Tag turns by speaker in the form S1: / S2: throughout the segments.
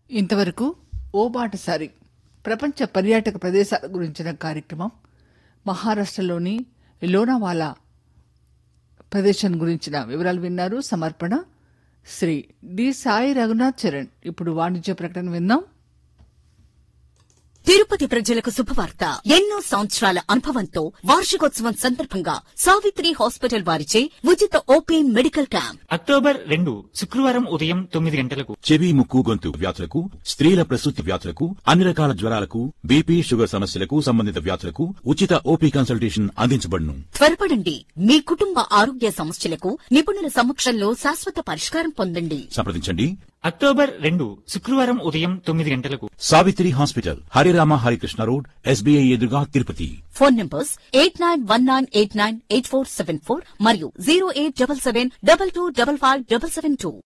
S1: ఇంతవరకు ఓ బాటసారి ప్రపంచ పర్యాటక ప్రదేశాల గురించిన కార్యక్రమం మహారాష్ట్రలోని లోనావాలా ప్రదేశం గురించిన వివరాలు విన్నారు సమర్పణ శ్రీ డి సాయి రఘునాథ్ చరణ్ ఇప్పుడు వాణిజ్య ప్రకటన విందాం
S2: తిరుపతి ప్రజలకు శుభవార్త ఎన్నో సంవత్సరాల అనుభవంతో వార్షికోత్సవం సందర్భంగా సావిత్రి హాస్పిటల్ వారిచే ఉచిత ఓపీ మెడికల్ క్యాంప్
S3: అక్టోబర్ రెండు శుక్రవారం ఉదయం తొమ్మిది గంటలకు
S4: చెవి ముక్కు గొంతు వ్యాధులకు స్త్రీల ప్రసూతి వ్యాధులకు అన్ని రకాల జ్వరాలకు బీపీ షుగర్ సమస్యలకు సంబంధిత వ్యాధులకు ఉచిత ఓపీ కన్సల్టేషన్ అందించబడును
S2: త్వరపడండి మీ కుటుంబ ఆరోగ్య సమస్యలకు నిపుణుల సమక్షంలో శాశ్వత పరిష్కారం పొందండి
S4: సంప్రదించండి
S3: అక్టోబర్ రెండు శుక్రవారం ఉదయం తొమ్మిది గంటలకు
S4: Savitri hospital Harirama Harikrishna road SBI ఎదురుగా Tirupati
S2: phone numbers eight nine one nine eight nine eight four seven four మరియు zero eight double seven double two double five double seven two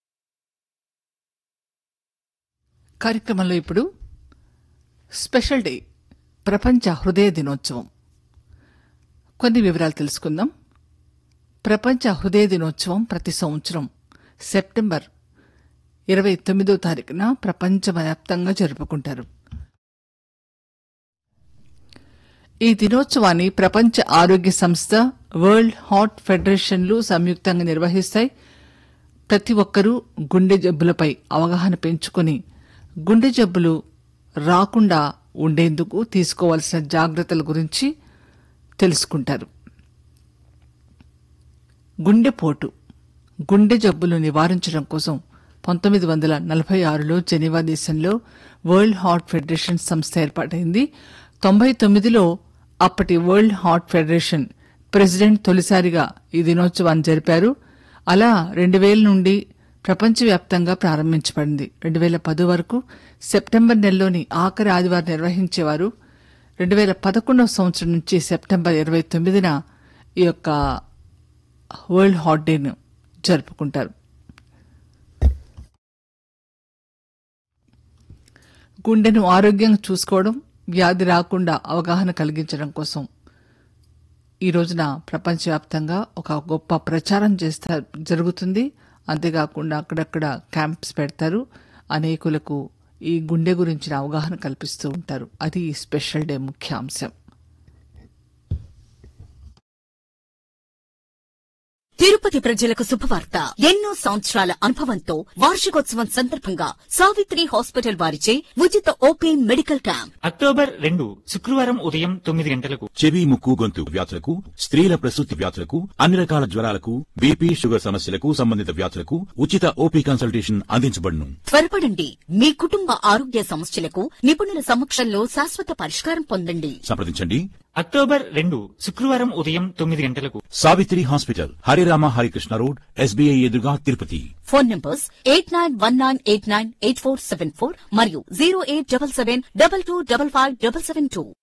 S1: కార్యక్రమంలో ఇప్పుడు స్పెషల్ డే ప్రపంచ హృదయ దినోత్సవం కొన్ని వివరాలు తెలుసుకుందాం ప్రపంచ హృదయ దినోత్సవం ప్రతి సంవత్సరం సెప్టెంబర్ ఇరవై తొమ్మిదో తారీఖున ప్రపంచవ్యాప్తంగా జరుపుకుంటారు ఈ దినోత్సవాన్ని ప్రపంచ ఆరోగ్య సంస్థ వరల్డ్ హార్ట్ ఫెడరేషన్లు సంయుక్తంగా నిర్వహిస్తాయి ప్రతి ఒక్కరూ గుండె జబ్బులపై అవగాహన పెంచుకొని గుండె జబ్బులు రాకుండా ఉండేందుకు తీసుకోవాల్సిన జాగ్రత్తల గురించి తెలుసుకుంటారు గుండెపోటు గుండె జబ్బులు నివారించడం కోసం పంతొమ్మిది వందల నలభై ఆరులో జెనీవా దేశంలో వరల్డ్ హార్ట్ ఫెడరేషన్ సంస్థ ఏర్పాటైంది తొంభై తొమ్మిదిలో అప్పటి వరల్డ్ హార్ట్ ఫెడరేషన్ ప్రెసిడెంట్ తొలిసారిగా ఈ దినోత్సవాన్ని జరిపారు అలా రెండు వేల నుండి ప్రపంచవ్యాప్తంగా ప్రారంభించబడింది రెండు వేల పది వరకు సెప్టెంబర్ నెలలోని ఆఖరి ఆదివారం నిర్వహించేవారు రెండు వేల పదకొండవ సంవత్సరం నుంచి సెప్టెంబర్ ఇరవై తొమ్మిదిన ఈ యొక్క వరల్డ్ హార్ట్ డేను జరుపుకుంటారు గుండెను ఆరోగ్యంగా చూసుకోవడం వ్యాధి రాకుండా అవగాహన కలిగించడం కోసం ఈ రోజున ప్రపంచవ్యాప్తంగా ఒక గొప్ప ప్రచారం చేస్తా జరుగుతుంది అంతేకాకుండా అక్కడక్కడ క్యాంప్స్ పెడతారు అనేకులకు ఈ గుండె గురించిన అవగాహన కల్పిస్తూ ఉంటారు అది ఈ స్పెషల్ డే ముఖ్య అంశం
S2: తిరుపతి ప్రజలకు శుభవార్త ఎన్నో సంవత్సరాల అనుభవంతో వార్షికోత్సవం సందర్భంగా సావిత్రి హాస్పిటల్ వారిచే ఉచిత ఓపీ మెడికల్ క్యాంప్
S3: అక్టోబర్ రెండు శుక్రవారం ఉదయం తొమ్మిది గంటలకు
S4: చెవి ముక్కు గొంతు వ్యాధులకు స్త్రీల ప్రసూతి వ్యాధులకు అన్ని రకాల జ్వరాలకు బీపీ షుగర్ సమస్యలకు సంబంధిత వ్యాధులకు ఉచిత ఓపీ కన్సల్టేషన్ అందించబడును
S2: త్వరపడండి మీ కుటుంబ ఆరోగ్య సమస్యలకు నిపుణుల సమక్షంలో శాశ్వత పరిష్కారం పొందండి
S4: సంప్రదించండి
S3: అక్టోబర్ రెండు శుక్రవారం ఉదయం తొమ్మిది గంటలకు
S4: Savitri hospital Harirama Harikrishna road SBI ఎదురుగా Tirupati
S2: phone numbers eight nine one nine eight nine eight four seven four మరియు zero eight double seven double two double five double seven two